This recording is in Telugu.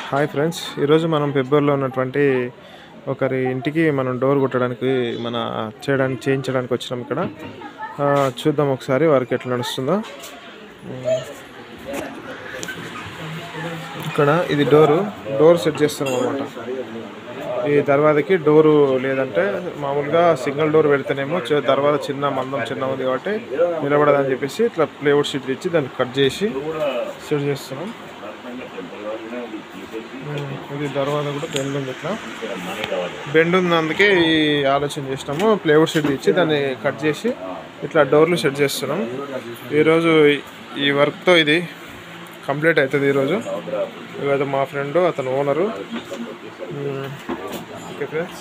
హాయ్ ఫ్రెండ్స్ ఈరోజు మనం ఫిబ్రవరిలో ఉన్నటువంటి ఒకరి ఇంటికి మనం డోర్ కుట్టడానికి మన చేయడానికి చేయించడానికి వచ్చినాం ఇక్కడ ఆ, చూద్దాం ఒకసారి వారికి ఎట్లా నడుస్తుందో ఉమ్. ఇక్కడ ఇది డోరు డోర్ సెట్ చేస్తున్నాం అనమాట ఈ దర్వాజకి డోరు లేదంటే మామూలుగా సింగిల్ డోర్ పెడితేనేమో చ- దర్వాజా చిన్న మందం చిన్న ఉంది కాబట్టి నిలబడదని చెప్పేసి ఇట్లా ప్లేవుడ్ షీట్ ఇచ్చి దాన్ని కట్ చేసి సెట్ చేస్తున్నాం ఉమ్, ఇది దర్వాజా కూడా బెండ్ ఉంది ఇట్లా బెండ్ ఉన్నందుకే ఈ ఆలోచన చేసినాము ప్లేవుడ్ షీట్ ఇచ్చి దాన్ని కట్ చేసి ఇట్లా డోర్లు సెట్ చేస్తున్నాం ఈరోజు ఈ- ఈ వర్క్తో ఇది కంప్లీట్ అవుతుంది ఈరోజు ఇవాళ మా ఫ్రెండ్ అతను ఓనరు ఓకే ఫ్రెండ్స్